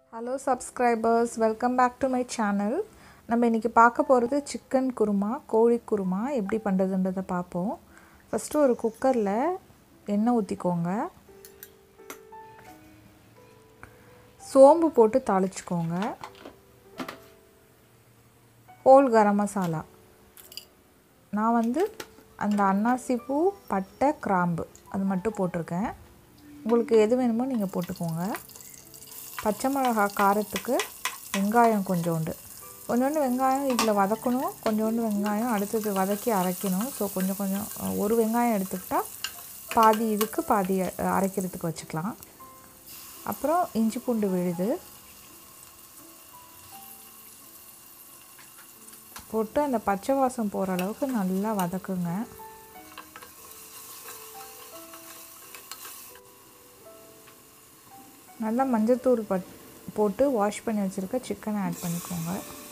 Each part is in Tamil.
hello subscribers welcome back to my channel நம்ம இன்றைக்கி பார்க்க போகிறது சிக்கன் குருமா கோழி குருமா எப்படி பண்ணுறதுன்றதை பார்ப்போம் ஃபஸ்ட்டு ஒரு குக்கரில் எண்ணெய் ஊற்றிக்கோங்க சோம்பு போட்டு தாளிச்சுக்கோங்க ஹோல் கரம் மசாலா நான் வந்து அந்த அன்னாசி பூ பட்டை கிராம்பு அது மட்டும் போட்டிருக்கேன் உங்களுக்கு எது வேணுமோ நீங்கள் போட்டுக்கோங்க பச்சை மிளகா காரத்துக்கு வெங்காயம் கொஞ்சோண்டு கொஞ்சோண்டு வெங்காயம் இதில் வதக்கணும் கொஞ்சோண்டு வெங்காயம் அடுத்தது வதக்கி அரைக்கணும் ஸோ கொஞ்சம் கொஞ்சம் ஒரு வெங்காயம் எடுத்துக்கிட்டால் பாதி இதுக்கு பாதி அரைக்கிறதுக்கு வச்சுக்கலாம் அப்புறம் இஞ்சி பூண்டு விழுது போட்டு அந்த பச்சை வாசம் போகிற அளவுக்கு நல்லா வதக்குங்க நல்லா மஞ்சத்தூள் பட் போட்டு வாஷ் பண்ணி வச்சுருக்க சிக்கனை ஆட் பண்ணிக்கோங்க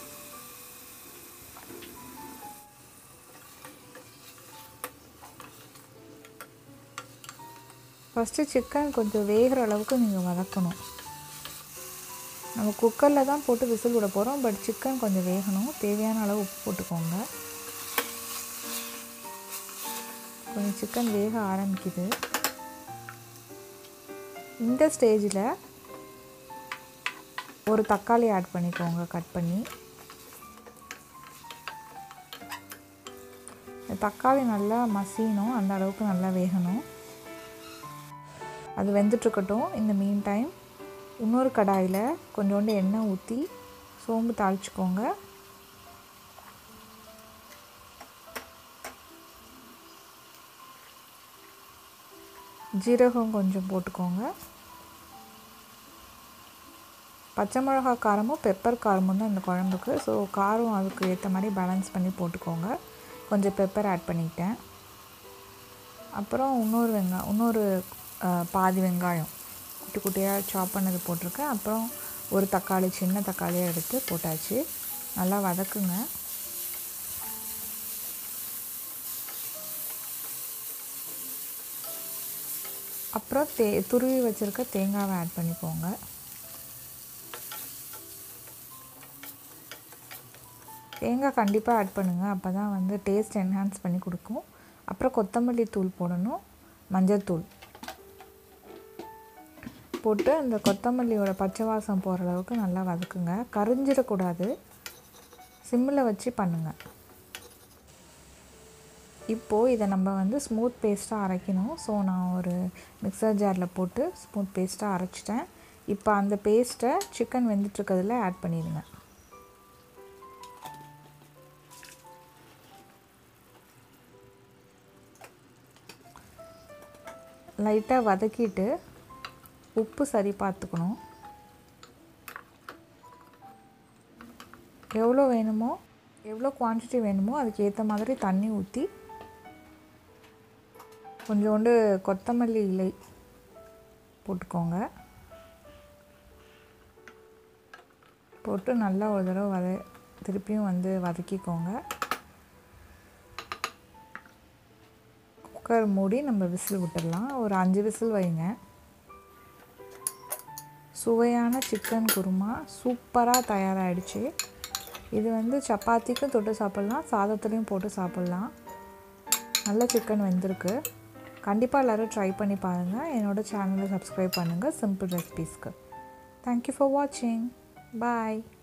ஃபஸ்ட்டு சிக்கன் கொஞ்சம் வேகிற அளவுக்கு நீங்கள் வதக்கணும் நம்ம குக்கரில் தான் போட்டு விசில் விட போகிறோம் பட் சிக்கன் கொஞ்சம் வேகணும் தேவையான அளவு உப்பு போட்டுக்கோங்க கொஞ்சம் சிக்கன் வேக ஆரம்பிக்குது இந்த ஸ்டேஜில் ஒரு தக்காளி ஆட் பண்ணிக்கோங்க கட் பண்ணி தக்காளி நல்லா மசியணும் அந்த அளவுக்கு நல்லா வேகணும் அது வெந்துட்டுருக்கட்டும் இந்த மீன் டைம் இன்னொரு கடாயில் கொஞ்சோண்டு எண்ணெய் ஊற்றி சோம்பு தாளிச்சுக்கோங்க ஜீரகம் கொஞ்சம் போட்டுக்கோங்க பச்சை மிளகா காரமும் பெப்பர் காரமும் தான் இந்த குழம்புக்கு ஸோ காரம் அதுக்கு ஏற்ற மாதிரி பேலன்ஸ் பண்ணி போட்டுக்கோங்க கொஞ்சம் பெப்பர் ஆட் பண்ணிக்கிட்டேன் அப்புறம் இன்னொரு வெங்காயம் இன்னொரு பாதி வெங்காயம் குட்டி குட்டியாக சாப் பண்ணது போட்டிருக்கேன் அப்புறம் ஒரு தக்காளி சின்ன தக்காளியாக எடுத்து போட்டாச்சு நல்லா வதக்குங்க அப்புறம் தே துருவி வச்சுருக்க தேங்காவை ஆட் பண்ணிக்கோங்க தேங்காய் கண்டிப்பாக ஆட் பண்ணுங்கள் அப்போ தான் வந்து டேஸ்ட் என்ஹான்ஸ் பண்ணி கொடுக்கும் அப்புறம் கொத்தமல்லி தூள் போடணும் மஞ்சள் தூள் போட்டு அந்த கொத்தமல்லியோட பச்சை வாசம் போகிற அளவுக்கு நல்லா வதக்குங்க கரிஞ்சிடக்கூடாது சிம்மில் வச்சு பண்ணுங்கள் இப்போது இதை நம்ம வந்து ஸ்மூத் பேஸ்ட்டாக அரைக்கணும் ஸோ நான் ஒரு மிக்சர் ஜாரில் போட்டு ஸ்மூத் பேஸ்ட்டாக அரைச்சிட்டேன் இப்போ அந்த பேஸ்ட்டை சிக்கன் வெந்துட்டுருக்கிறதுல ஆட் பண்ணிடுங்க லைட்டாக வதக்கிட்டு உப்பு சரி பார்த்துக்கணும் எவ்வளோ வேணுமோ எவ்வளோ குவான்டிட்டி வேணுமோ அதுக்கு ஏற்ற மாதிரி தண்ணி ஊற்றி கொஞ்சோண்டு கொத்தமல்லி இலை போட்டுக்கோங்க போட்டு நல்லா ஒரு தடவை வத திருப்பியும் வந்து வதக்கிக்கோங்க குக்கர் மூடி நம்ம விசில் விட்டுடலாம் ஒரு அஞ்சு விசில் வைங்க சுவையான சிக்கன் குருமா சூப்பராக தயாராகிடுச்சு இது வந்து சப்பாத்திக்கும் தொட்டு சாப்பிட்லாம் சாதத்துலேயும் போட்டு சாப்பிட்லாம் நல்ல சிக்கன் வெந்திருக்கு கண்டிப்பாக எல்லோரும் ட்ரை பண்ணி பாருங்கள் என்னோடய சேனலை சப்ஸ்கிரைப் பண்ணுங்கள் சிம்பிள் ரெசிபீஸ்க்கு தேங்க்யூ ஃபார் வாட்சிங் பாய்